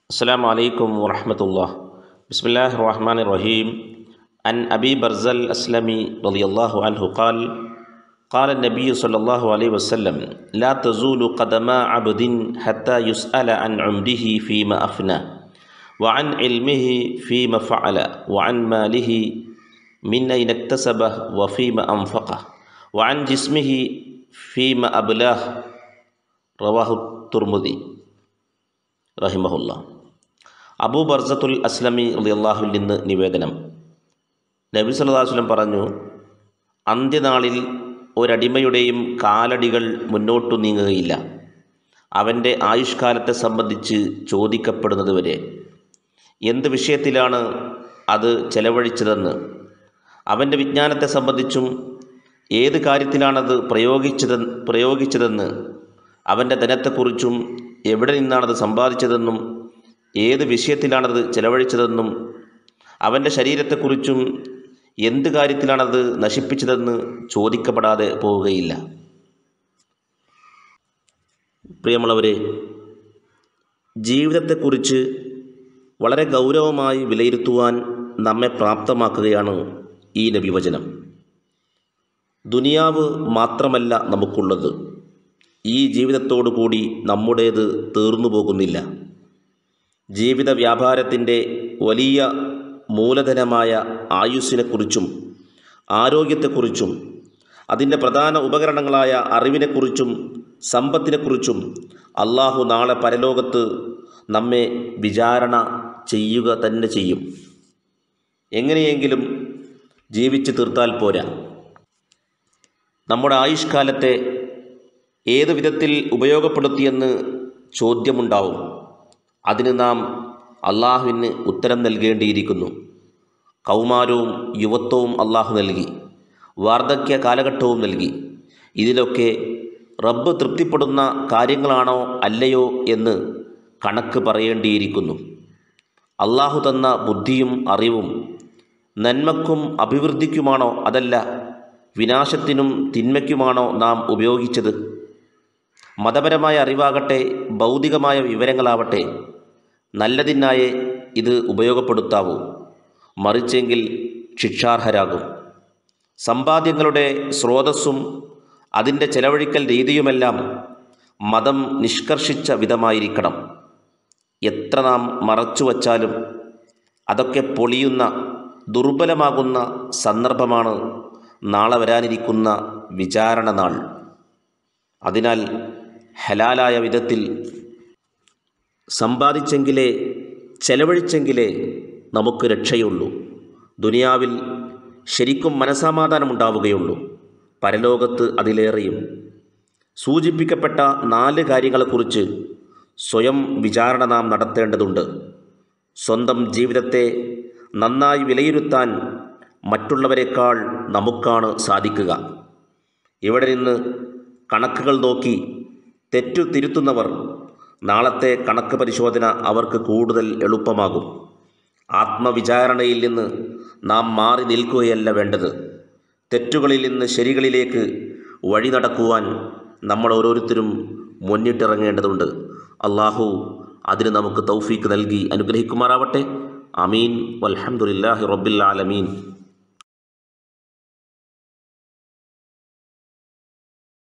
السلام عليكم ورحمة الله بسم الله الرحمن الرحيم عن أبي برزة الأسلمي رضي الله عنه قال قال النبي صلى الله عليه وسلم لا تزول قدما عبد حتى يسأل عن عمره فيما أفنى وعن علمه فيما فعل وعن ماله من أين اكتسبه وفيما أنفقه وعن جسمه فيما أبلاه റവാഹു തുർമുദി റഹിമഹുല്ല അബൂ ബർസത്തുൽ അസ്ലമി റളിയല്ലാഹുവിൽ നിന്ന് നിവേദനം നബി സല്ലല്ലാഹു അലൈഹി വസല്ലം പറഞ്ഞു അന്ത്യനാളിൽ ഒരടിമയുടെയും കാലടികൾ മുന്നോട്ടു നീങ്ങുകയില്ല അവൻ്റെ ആയുഷ്കാലത്തെ സംബന്ധിച്ച് ചോദിക്കപ്പെടുന്നതുവരെ എന്ത് വിഷയത്തിലാണ് അത് ചെലവഴിച്ചതെന്ന് അവൻ്റെ വിജ്ഞാനത്തെ സംബന്ധിച്ചും ഏത് കാര്യത്തിലാണത് പ്രയോഗിച്ചത് പ്രയോഗിച്ചതെന്ന് അവൻ്റെ ധനത്തെക്കുറിച്ചും എവിടെ നിന്നാണത് സമ്പാദിച്ചതെന്നും ഏത് വിഷയത്തിലാണത് ചെലവഴിച്ചതെന്നും അവൻ്റെ ശരീരത്തെക്കുറിച്ചും എന്ത് കാര്യത്തിലാണത് നശിപ്പിച്ചതെന്ന് ചോദിക്കപ്പെടാതെ പോവുകയില്ല പ്രിയമുള്ളവരെ ജീവിതത്തെക്കുറിച്ച് വളരെ ഗൗരവമായി വിലയിരുത്തുവാൻ നമ്മെ പ്രാപ്തമാക്കുകയാണ് ഈ നബിവചനം ദുനിയാവ് മാത്രമല്ല നമുക്കുള്ളത് ഈ ജീവിതത്തോടു കൂടി നമ്മുടേത് തീർന്നു പോകുന്നില്ല ജീവിത വ്യാപാരത്തിൻ്റെ വലിയ മൂലധനമായ ആയുസ്സിനെക്കുറിച്ചും ആരോഗ്യത്തെക്കുറിച്ചും അതിൻ്റെ പ്രധാന ഉപകരണങ്ങളായ അറിവിനെക്കുറിച്ചും സമ്പത്തിനെക്കുറിച്ചും അള്ളാഹു നാളെ പരലോകത്ത് നമ്മെ വിചാരണ ചെയ്യുക തന്നെ ചെയ്യും എങ്ങനെയെങ്കിലും ജീവിച്ചു തീർത്താൽ പോരാ നമ്മുടെ ആയുഷ്കാലത്തെ ഏത് വിധത്തിൽ ഉപയോഗപ്പെടുത്തിയെന്ന് ചോദ്യമുണ്ടാവും അതിന് നാം അള്ളാഹുവിന് ഉത്തരം നൽകേണ്ടിയിരിക്കുന്നു കൗമാരവും യുവത്വവും അള്ളാഹു നൽകി വാർദ്ധക്യ കാലഘട്ടവും നൽകി ഇതിലൊക്കെ റബ്ബ് തൃപ്തിപ്പെടുന്ന കാര്യങ്ങളാണോ അല്ലയോ എന്ന് കണക്ക് പറയേണ്ടിയിരിക്കുന്നു അള്ളാഹു തന്ന ബുദ്ധിയും അറിവും നന്മക്കും അഭിവൃദ്ധിക്കുമാണോ അതല്ല വിനാശത്തിനും തിന്മയ്ക്കുമാണോ നാം ഉപയോഗിച്ചത് മതപരമായ അറിവാകട്ടെ ഭൗതികമായ വിവരങ്ങളാവട്ടെ നല്ലതിനായേ ഇത് ഉപയോഗപ്പെടുത്താവൂ മറിച്ചെങ്കിൽ ശിക്ഷാർഹരാകും സമ്പാദ്യങ്ങളുടെ സ്രോതസ്സും അതിൻ്റെ ചെലവഴിക്കൽ രീതിയുമെല്ലാം മതം നിഷ്കർഷിച്ച വിധമായിരിക്കണം എത്ര നാം മറച്ചു വച്ചാലും അതൊക്കെ പൊളിയുന്ന ദുർബലമാകുന്ന സന്ദർഭമാണ് നാളെ വരാനിരിക്കുന്ന വിചാരണ നാൾ അതിനാൽ ഹലാലായ വിധത്തിൽ സമ്പാദിച്ചെങ്കിലേ ചെലവഴിച്ചെങ്കിലേ നമുക്ക് രക്ഷയുള്ളൂ ദുനിയാവിൽ ശരിക്കും മനസമാധാനമുണ്ടാവുകയുള്ളൂ പരലോകത്ത് അതിലേറെയും സൂചിപ്പിക്കപ്പെട്ട നാല് കാര്യങ്ങളെക്കുറിച്ച് സ്വയം വിചാരണ നാം നടത്തേണ്ടതുണ്ട് സ്വന്തം ജീവിതത്തെ നന്നായി വിലയിരുത്താൻ മറ്റുള്ളവരെക്കാൾ നമുക്കാണ് സാധിക്കുക ഇവിടെ നിന്ന് കണക്കുകൾ നോക്കി തെറ്റു തിരുത്തുന്നവർ നാളത്തെ കണക്ക് പരിശോധന അവർക്ക് കൂടുതൽ എളുപ്പമാകും ആത്മവിചാരണയിൽ നിന്ന് നാം മാറി നിൽക്കുകയല്ല വേണ്ടത് തെറ്റുകളിൽ നിന്ന് ശരികളിലേക്ക് വഴി നടക്കുവാൻ നമ്മൾ ഓരോരുത്തരും മുന്നിട്ടിറങ്ങേണ്ടതുണ്ട് അള്ളാഹു അതിന് നമുക്ക് തൗഫീക്ക് നൽകി അനുഗ്രഹിക്കുമാറാവട്ടെ അമീൻ വൽഹമുല്ലാഹി റബ്ബിൽ ആലമീൻ